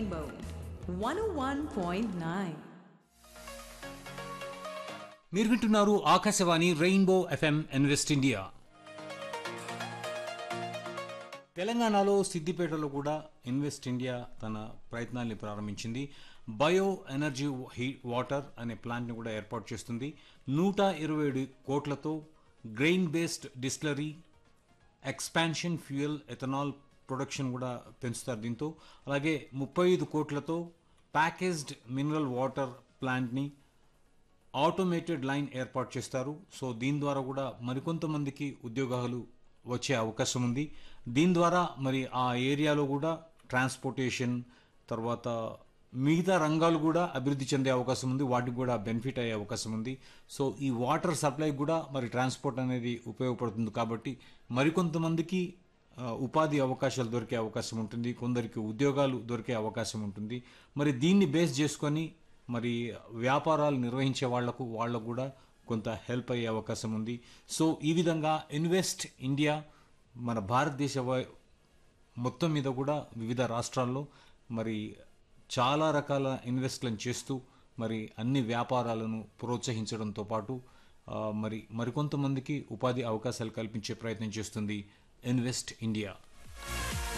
Rainbow 101.9. మీరు వింటున్నారు Akashvani rainbow FM invest India తెలంగాణలో సిద్దిపేటలో కూడా ఇన్వెస్ట్ ఇండియా తన ప్రయత్నాల్ని ప్రారంభించింది బయో ఎనర్జీ హీ వాటర్ అనే ప్లాంట్ని కూడా ఏర్పాటు చేస్తుంది నూట ఇరవై ఏడు కోట్లతో grain based distillery expansion fuel ethanol production కూడా పెంచుతారు దీంతో అలాగే ముప్పై ఐదు కోట్లతో ప్యాకేజ్డ్ మినరల్ వాటర్ ప్లాంట్ని ఆటోమేటెడ్ లైన్ ఏర్పాటు చేస్తారు సో దీని ద్వారా కూడా మరికొంతమందికి ఉద్యోగాలు వచ్చే అవకాశం ఉంది దీని ద్వారా మరి ఆ ఏరియాలో కూడా ట్రాన్స్పోర్టేషన్ తర్వాత మిగతా రంగాలు కూడా అభివృద్ధి చెందే అవకాశం ఉంది వాటికి కూడా బెనిఫిట్ అయ్యే అవకాశం ఉంది సో ఈ వాటర్ సప్లై కూడా మరి ట్రాన్స్పోర్ట్ అనేది ఉపయోగపడుతుంది కాబట్టి మరికొంతమందికి ఆ, ఉపాధి అవకాశాలు దొరికే అవకాశం ఉంటుంది కొందరికి ఉద్యోగాలు దొరికే అవకాశం ఉంటుంది మరి దీన్ని బేస్ చేసుకొని మరి వ్యాపారాలు నిర్వహించే వాళ్లకు వాళ్ళకు కూడా కొంత హెల్ప్ అయ్యే అవకాశం ఉంది సో ఈ విధంగా ఇన్వెస్ట్ ఇండియా మన భారతదేశ వై- మొత్తం మీద కూడా వివిధ రాష్ట్రాల్లో మరి చాలా రకాల ఇన్వెస్ట్లను చేస్తూ మరి అన్ని వ్యాపారాలను ప్రోత్సహించడంతో పాటు ఆ, మరి మరికొంతమందికి ఉపాధి అవకాశాలు కల్పించే ప్రయత్నం చేస్తుంది ఇన్వెస్ట్ ఇండియా